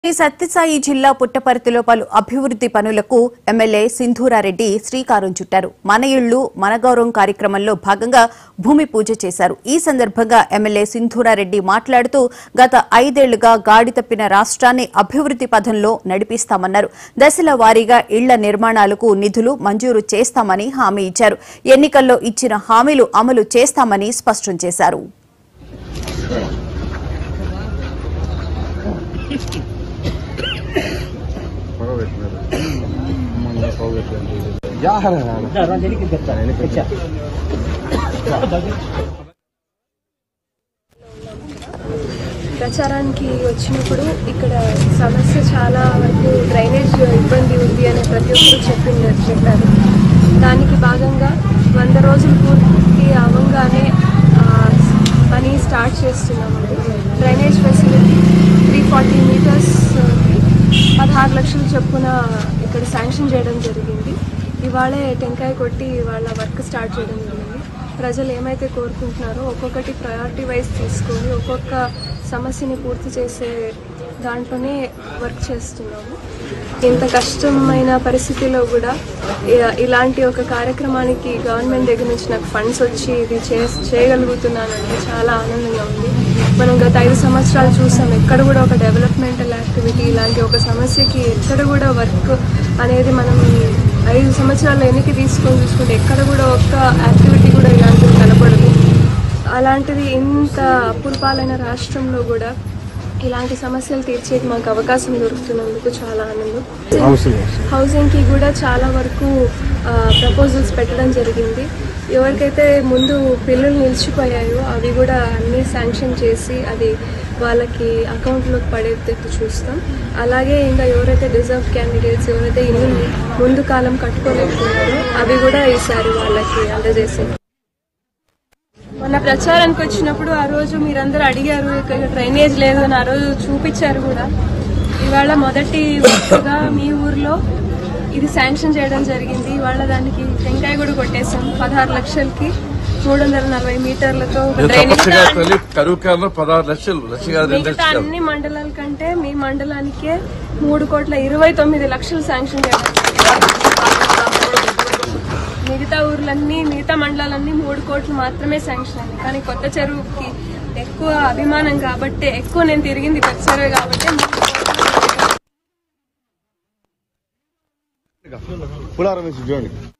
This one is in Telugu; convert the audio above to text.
ఈ సత్యసాయి జిల్లా పుట్టపర్తిలో పలు అభివృద్ధి పనులకు ఎమ్మెల్యే సింధూరారెడ్డి శ్రీకారం చుట్టారు మన ఇళ్లు మన గౌరవం కార్యక్రమంలో భాగంగా భూమి పూజ చేశారు ఈ సందర్భంగా ఎమ్మెల్యే సింధూరారెడ్డి మాట్లాడుతూ గత ఐదేళ్లుగా గాడి తప్పిన రాష్ట్రాన్ని అభివృద్ధి పథంలో నడిపిస్తామన్నారు దశల వారీగా ఇళ్ల నిర్మాణాలకు నిధులు మంజూరు చేస్తామని హామీ ఇచ్చారు ఎన్నికల్లో ఇచ్చిన హామీలు అమలు చేస్తామని స్పష్టం చేశారు ప్రచారానికి వచ్చినప్పుడు ఇక్కడ సమస్య చాలా వరకు డ్రైనేజ్ ఇబ్బంది ఉంది అని ప్రతి ఒక్కరు చెప్పింది చెప్పారు దానికి భాగంగా వంద రోజులు పూర్తి అవ్వగానే ఆ, పని స్టార్ట్ చేస్తున్నామండి drainage facility three forty meters పదహారు లక్షల చొప్పున ఇక్కడ శాంక్షన్ చేయడం జరిగింది ఇవాళే టెంకాయ కొట్టి వాళ్ళ వర్క్ స్టార్ట్ చేయడం జరిగింది ప్రజలు ఏమైతే కోరుకుంటున్నారో ఒక్కొక్కటి ప్రయారిటీ వైజ్ తీసుకొని ఒక్కొక్క సమస్యని పూర్తి చేసే దాంట్లోనే వర్క్ చేస్తున్నాము ఇంత కష్టమైన పరిస్థితిలో కూడా ఇ- ఇలాంటి ఒక కార్యక్రమానికి గవర్నమెంట్ దగ్గర నుంచి నాకు ఫండ్స్ వచ్చి ఇది చే చేయగలుగుతున్నానంటే చాలా ఆనందంగా ఉంది మనం గత ఐదు సంవత్సరాలు చూసాం ఎక్కడ కూడా ఒక డెవలప్మెంటల్ యాక్టివిటీ ఇలాంటి ఒక సమస్యకి ఎక్కడ కూడా వర్క్ అనేది మనం ఐదు సంవత్సరాలు వెనక్కి తీసుకొని చూసుకుంటే ఎక్కడ కూడా ఒక్క యాక్టివిటీ కూడా ఇలాంటివి కనపడదు అలాంటిది ఇంత అపురూపాలైన రాష్ట్రంలో కూడా ఇలాంటి సమస్యలు తీర్చేకి మాకు అవకాశం దొరుకుతున్నందుకు చాలా ఆనందం హౌసింగ్కి కూడా చాలా వరకు ప్రపోజల్స్ పెట్టడం జరిగింది ఎవరికైతే ముందు బిల్లులు నిలిచిపోయాయో అవి కూడా అన్నీ శాంక్షన్ చేసి అది వాళ్ళకి అకౌంట్లోకి పడేటట్టు చూస్తాం అలాగే ఇంకా ఎవరైతే రిజర్వ్ క్యాండిడేట్స్ ఎవరైతే ఇల్లు ముందు కాలం కట్టుకోలేకపోయారో అవి కూడా ఈసారి వాళ్ళకి అందజేసాం మొన్న ప్రచారానికి వచ్చినప్పుడు ఆ రోజు మీరందరూ అడిగారు ఇక్కడ డ్రైనేజ్ లేదు అని ఆ రోజు చూపించారు కూడా ఇవాళ మొదటి వర్క్గా మీ ఊర్లో ఇది శాంక్షన్ చేయడం జరిగింది ఇవాళ దానికి టెంకాయ కూడా కొట్టేశాం పదహారు లక్షలకి మూడు వందల నలభై మీటర్లతో ఒక డ్రైనేజ్ తప్పగా తల్లి కరువు కారణం పదహారు లక్షలు లక్ష కాదు రెండు మిగతా లక్షలు అన్ని మండలాల కంటే మీ మండలానికే మూడు కోట్ల ఇరవై తొమ్మిది లక్షలు శాంక్షన్ చేయడం మిగతా ఊర్లన్నీ మిగతా మండలాలన్నీ మూడు కోట్లు మాత్రమే శాంక్షన్ అయింది కానీ కొత్త చెరువుకి ఎక్కువ అభిమానం కాబట్టి ఎక్కువ నేను తిరిగింది కొత్త చెరువు కాబట్టి మూడు కోట్లు పులారం వేసి చూడండి